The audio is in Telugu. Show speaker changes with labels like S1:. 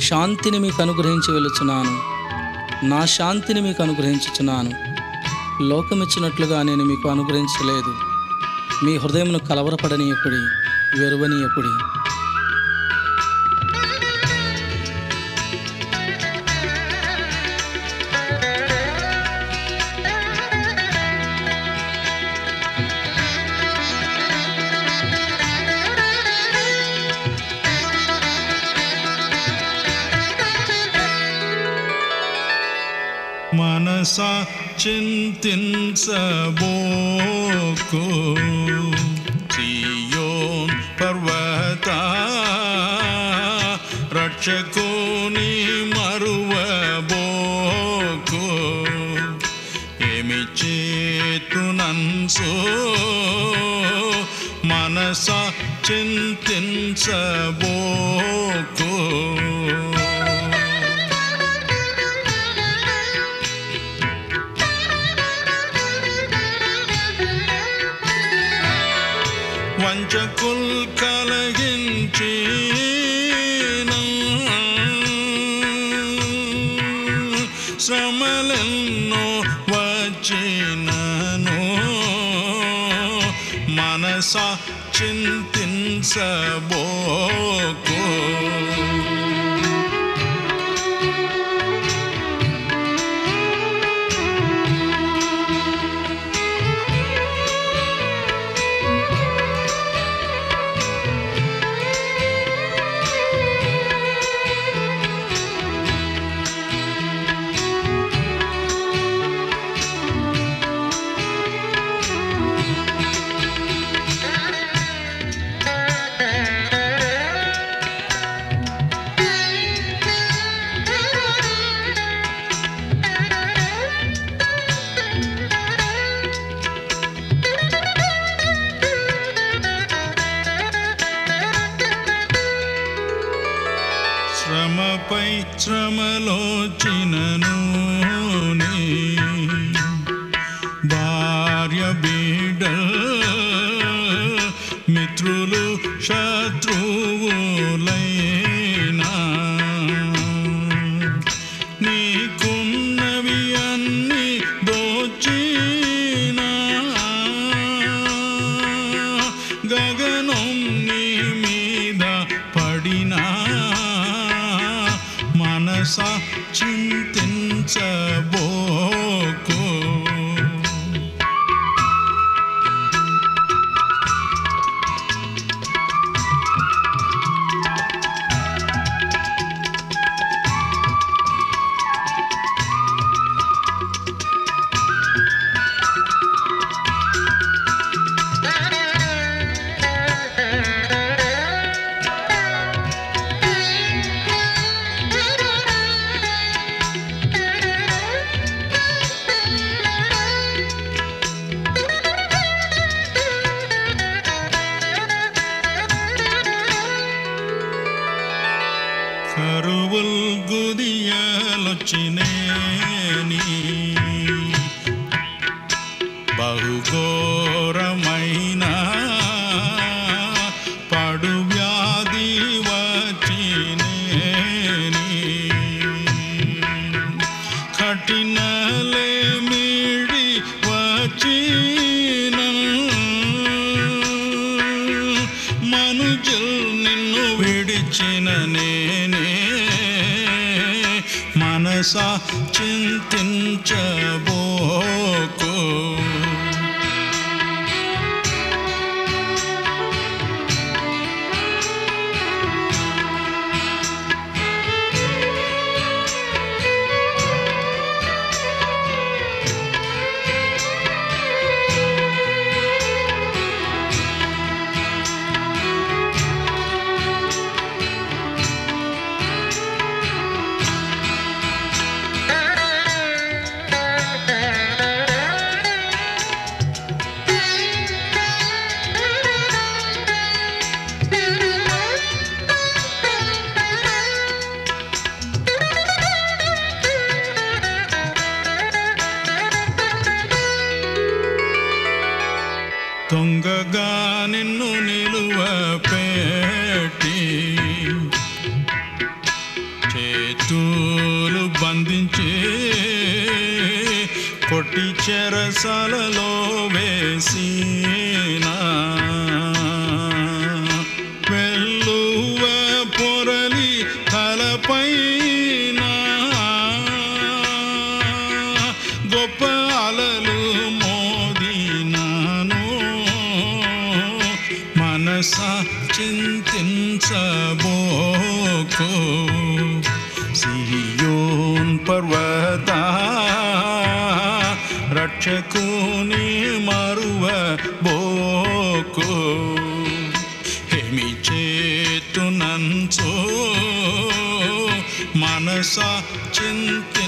S1: శాంతిని మీకు అనుగ్రహించి వెళుచున్నాను నా శాంతిని మీకు అనుగ్రహించుచున్నాను లోకమిచ్చినట్లుగా నేను మీకు అనుగ్రహించలేదు మీ హృదయమును కలవరపడనీయకుడి వెరువనీయకుడి
S2: మనస చింతించబోకు సియోన్ పర్వత రక్షకుని మరువబోకు ఏమి చేతునన్సో మనస చింతించబోకు వంచకుల్ కలగించి శ్రమలెన్నో వచ్చినను మనస చింతించబోకు శ్రమపై శ్రమలోచినను నీ భార్య బిడ్డ మిత్రులు శత్రువులైనా నీకున్నవి అన్ని దోచినా గగనం నీ మీద పడినా మనస చింతించబోకు కరువుల్ గుదియలొచ్చినేని బహుఘోరమైన పడు వ్యాధి వచ్చినేని కఠినలే మిడి వచ్చిన మనుజుల్ నిన్ను విడిచిన నేనే మనస చింతించబోకు దొంగగా నిన్ను నిలువ పెట్టి చెరసలలో వేసిన వెల్లువ పొరలి తలపైన గొప్ప అలలు మోదినాను మనస చింతించబోకు సియోన్ పర్వత రక్షకుని మరువ బోకు హేమి చేతునంచో మనస చింతి